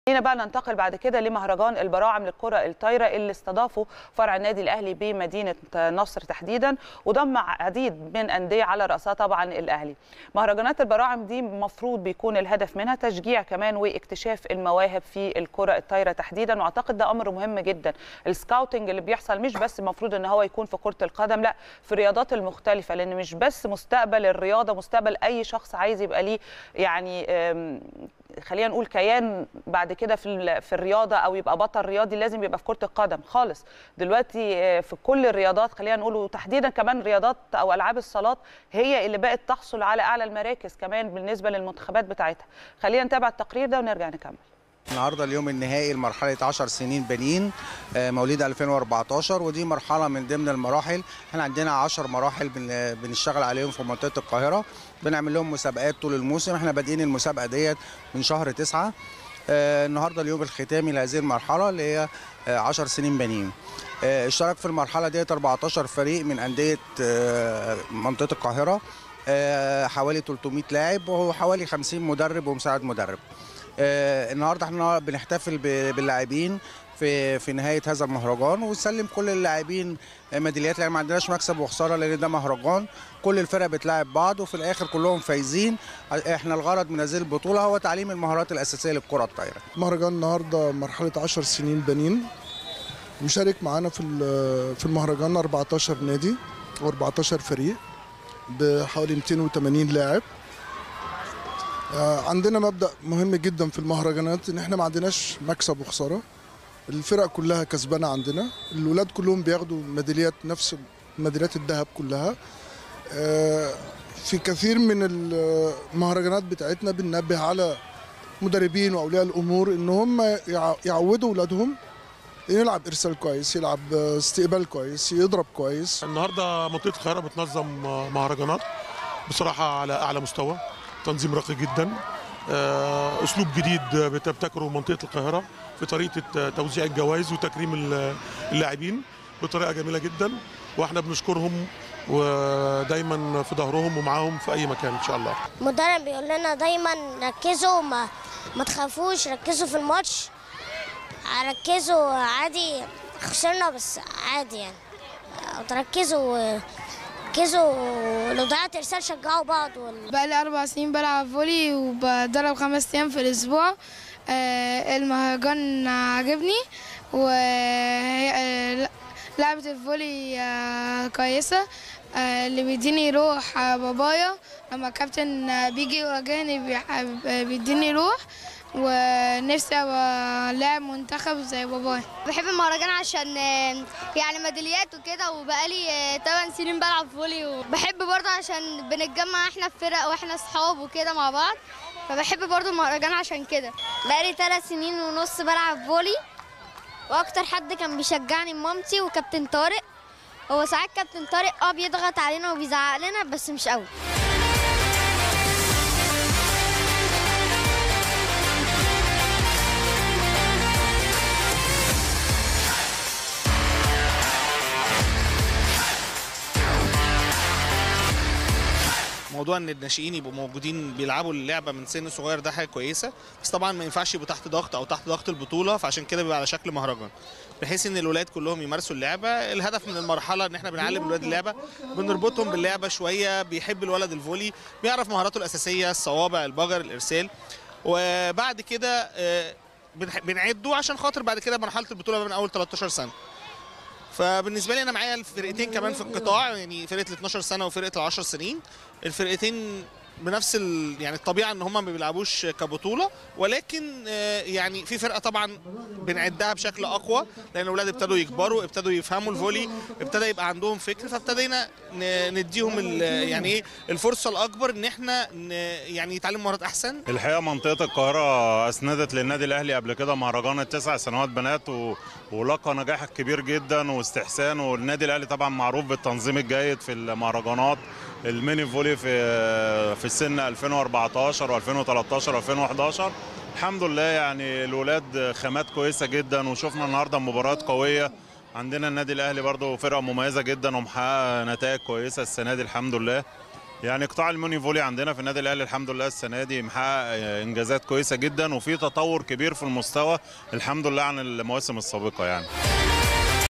هنا بقى ننتقل بعد كده لمهرجان البراعم للكرة الطايرة اللي استضافه فرع النادي الأهلي بمدينة نصر تحديدا وضم عديد من أندية على رأسها طبعا الأهلي مهرجانات البراعم دي مفروض بيكون الهدف منها تشجيع كمان واكتشاف المواهب في الكرة الطايرة تحديدا واعتقد ده أمر مهم جدا السكاوتنج اللي بيحصل مش بس المفروض ان هو يكون في كرة القدم لا في الرياضات المختلفة لأن مش بس مستقبل الرياضة مستقبل أي شخص عايز يبقى ليه يعني خلينا نقول كيان بعد كده في في الرياضه او يبقى بطل رياضي لازم يبقى في كره القدم خالص دلوقتي في كل الرياضات خلينا نقول وتحديدا كمان رياضات او العاب الصالات هي اللي بقت تحصل على اعلى المراكز كمان بالنسبه للمنتخبات بتاعتها خلينا نتابع التقرير ده ونرجع نكمل النهارده اليوم النهائي لمرحله 10 سنين بنين مواليد 2014 ودي مرحله من ضمن المراحل احنا عندنا 10 مراحل بنشتغل عليهم في منطقه القاهره بنعمل لهم مسابقات طول الموسم احنا بادئين المسابقه ديت من شهر 9 النهارده اليوم الختامي لهذه المرحله اللي هي 10 سنين بنين اشترك في المرحله ديت 14 فريق من انديه منطقه القاهره حوالي 300 لاعب وحوالي 50 مدرب ومساعد مدرب آه النهارده احنا بنحتفل باللاعبين في في نهايه هذا المهرجان ونسلم كل اللاعبين ميداليات لان ما عندناش مكسب وخساره لان ده مهرجان كل الفرق بتلاعب بعض وفي الاخر كلهم فايزين احنا الغرض من هذه البطوله هو تعليم المهارات الاساسيه للكره الطايره مهرجان النهارده مرحله 10 سنين بنين مشارك معانا في في المهرجان 14 نادي و14 فريق بحوالي 280 لاعب عندنا مبدا مهم جدا في المهرجانات ان احنا ما عندناش مكسب وخساره الفرق كلها كسبانه عندنا الولاد كلهم بياخدوا ميداليات نفس ميداليات الذهب كلها في كثير من المهرجانات بتاعتنا بننبه على مدربين واولياء الامور ان هم يعودوا اولادهم يلعب ارسال كويس يلعب استقبال كويس يضرب كويس النهارده منطقه القاهره بتنظم مهرجانات بصراحه على اعلى مستوى تنظيم راقي جدا اسلوب جديد بتبتكره منطقه القاهره في طريقه توزيع الجوائز وتكريم اللاعبين بطريقه جميله جدا واحنا بنشكرهم ودايما في ظهرهم ومعاهم في اي مكان ان شاء الله المدرب بيقول لنا دايما ركزوا ما ما تخافوش ركزوا في الماتش ركزوا عادي خسرنا بس عادي يعني تركزوا ركزوا لو ضيعت ارسال شجعوا بعض ولا بقى لي اربع سنين بلعب فولي وبدرب خمس ايام في الاسبوع آه المهرجان عجبني و لعبة الفولي آه كويسة آه اللي بيديني روح بابايا لما الكابتن بيجي يواجهني بيديني روح ونفسي ابقى لاعب منتخب زي بابايا بحب المهرجان عشان يعني ميداليات وكده وبقالي 8 سنين بلعب فولي وبحب برضه عشان بنتجمع احنا في فرق واحنا اصحاب وكده مع بعض فبحب برضه المهرجان عشان كده بقالي 3 سنين ونص بلعب فولي واكتر حد كان بيشجعني مامتي وكابتن طارق هو ساعات كابتن طارق اه بيضغط علينا وبيزعق لنا بس مش قوي موضوع ان الناشئين يبقوا موجودين بيلعبوا اللعبه من سن صغير ده حاجه كويسه بس طبعا ما ينفعش يبقوا تحت ضغط او تحت ضغط البطوله فعشان كده بيبقى على شكل مهرجان بحيث ان الولاد كلهم يمارسوا اللعبه الهدف من المرحله ان احنا بنعلم الولاد اللعبه بنربطهم باللعبه شويه بيحب الولد الفولي بيعرف مهاراته الاساسيه الصوابع البجر الارسال وبعد كده بنعده عشان خاطر بعد كده مرحله البطوله من اول 13 سنه فبالنسبه لي انا معايا الفرقتين كمان في القطاع يعني فرقه ال 12 سنه وفرقه ال 10 سنين الفرقتين بنفس ال... يعني الطبيعه ان هم ما بيلعبوش كبطوله ولكن يعني في فرقه طبعا بنعدها بشكل اقوى لان الاولاد ابتدوا يكبروا ابتدوا يفهموا الفولي ابتدى يبقى عندهم فكر فابتدينا نديهم ال... يعني ايه الفرصه الاكبر ان احنا ن... يعني يتعلموا مهارات احسن الحقيقه منطقه القاهره اسندت للنادي الاهلي قبل كده مهرجان التسع سنوات بنات و... ولقى نجاح كبير جدا واستحسان والنادي الاهلي طبعا معروف بالتنظيم الجيد في المهرجانات الميني فولي في في السن 2014 و2013 و2011 الحمد لله يعني الولاد خامات كويسه جدا وشفنا النهارده مباريات قويه عندنا النادي الاهلي برضه فرقه مميزه جدا ومحققه نتائج كويسه السنه دي الحمد لله يعني قطاع الموني فولي عندنا في النادي الاهلي الحمد لله السنه دي محقق انجازات كويسه جدا وفي تطور كبير في المستوى الحمد لله عن المواسم السابقه يعني